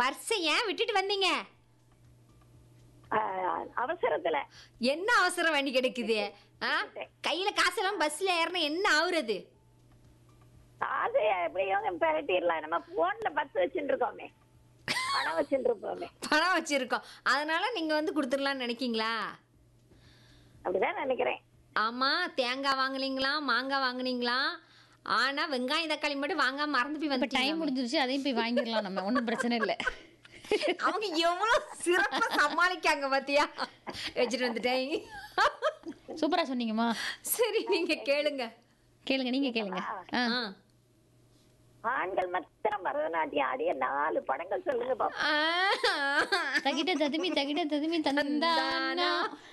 பர்ஸை ஏன் விட்டுட்டு வந்தீங்க ஆஹ், அவசரத்துல என்ன அவசரம் வண்டி கிடைக்குது ஆ? கையில காசெல்லாம் பஸ்ல ஏறினா என்ன ஆகுறது அது எப்படியும் பெரட்டிடலாம் நம்ம போன்ல பத்து வச்சுட்டு இருக்கோமே பணம் வச்சுட்டு இருப்போமே பணம் வச்சிருக்கோம் அதனால நீங்க வந்து கொடுத்துடலாம்னு நினைக்கீங்களா அப்படிதான் நினைக்கிறேன் ஆமா தேங்காய் வாங்குனீங்களா மாங்காய் வாங்குனீங்களா ஆனா வெங்காயம் தக்காளி மட்டும் வாங்காம மறந்து போய் இப்ப வந்து டைம் முடிஞ்சிருச்சு அதையும் போய் வாங்கிடலாம் நம்ம ஒன்றும் பிரச்சனை இல்லை அவங்க எவ்வளவு சிறப்பா சமாளிக்காங்க பாத்தியா வச்சுட்டு வந்துட்டேன் சூப்பரா சொன்னீங்கம்மா சரி நீங்க கேளுங்க கேளுங்க நீங்க கேளுங்க ஆ. ஆ. ஆண்கள் மாத்திரம் பரதநாட்டியம் ஆடிய நாலு படங்கள் சொல்லுங்க பாப்போம் ஆ. தகிட்ட ததுமி தகிட்ட ததுமி தந்தானா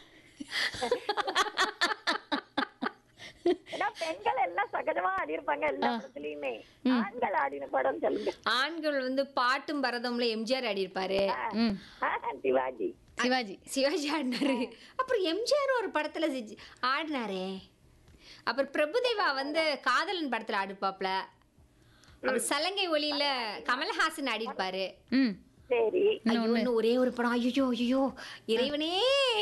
ஏன்னா பெண்கள் எல்லாம் சகஜமா ஆடி இருப்பாங்க எல்லா படத்துலயுமே ஆண்கள் ஆடின படம் சொல்லுங்க ஆண்கள் வந்து பாட்டும் பரதம்ல எம்ஜிஆர் ஆடி இருப்பாரு ம் ஆஹ், சிவாஜி சிவாஜி சிவாஜி ஆடினாரு அப்புறம் எம்ஜிஆர் ஒரு படத்துல செஞ்சு- ஆடினாரே அப்புறம் பிரபுதேவா வந்து காதலன் படத்துல ஆடிப்பாப்ல அப்புறம் சலங்கை ஒளியில கமலஹாசன் ஆடி இருப்பாரு ம் சரி ஐயோ இன்னும் ஒரே ஒரு படம் ஐயோ ஐயோ இறைவனே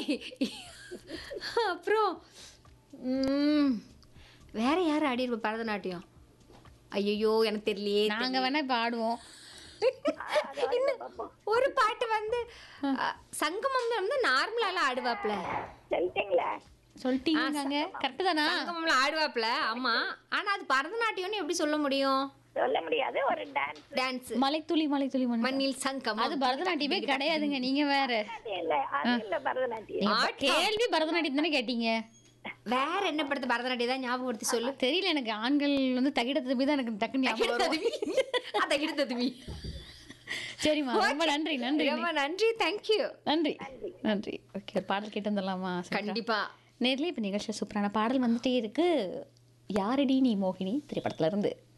அப்புறம் ம், வேற யார் ஆடி இருப்பா பரதநாட்டியம் ஐயோ எனக்கு தெரியலையே நாங்க வேணா இப்ப ஆடுவோம் அது ஆடி பார்ப்போம் ஒரு பாட்டு வந்து அ, சங்கமம் வந்து நார்மலாலாம் ஆடுவாப்ல சொல்லிட்டீங்களா சொல்லிட்டீங்க கரெக்டு தானா சங்கமம்ல ஆடுவாப்ல ஆமா ஆனா அது பரதநாட்டியம்னு எப்படி சொல்ல முடியும் சொல்ல முடியாது ஒரு டான்ஸ் டான்ஸ் மலைத்துளி மலைத்துளி மண் மண்ணில் சங்கம் அது பரதநாட்டியமே கிடையாதுங்க நீங்க வேற இல்ல அது இல்ல பரதநாட்டியம் நீங்க கேள்வி பரதநாட்டியம் தானே கேட்டீங்க வேற என்ன படத்து பரதநாட்டியம் தான் ஞாபகப்படுத்தி சொல்லு தெரியல எனக்கு ஆண்கள் வந்து தகிட ததுமி தான் எனக்கு டக்குன்னு ஞாபகம் வரும். அதை எடுத்ததுமி சரிம்மா ரொம்ப நன்றி நன்றி ரொம்ப நன்றி தேங்க்யூ நன்றி நன்றி ஓகே ஒரு பாடல் கேட்டு வந்துடலாமா கண்டிப்பா நேர்லயே இப்போ நிகழ்ச்சி சூப்பரான பாடல் வந்துட்டே இருக்கு யாரடி நீ மோகினி திரைப்படத்துல இருந்து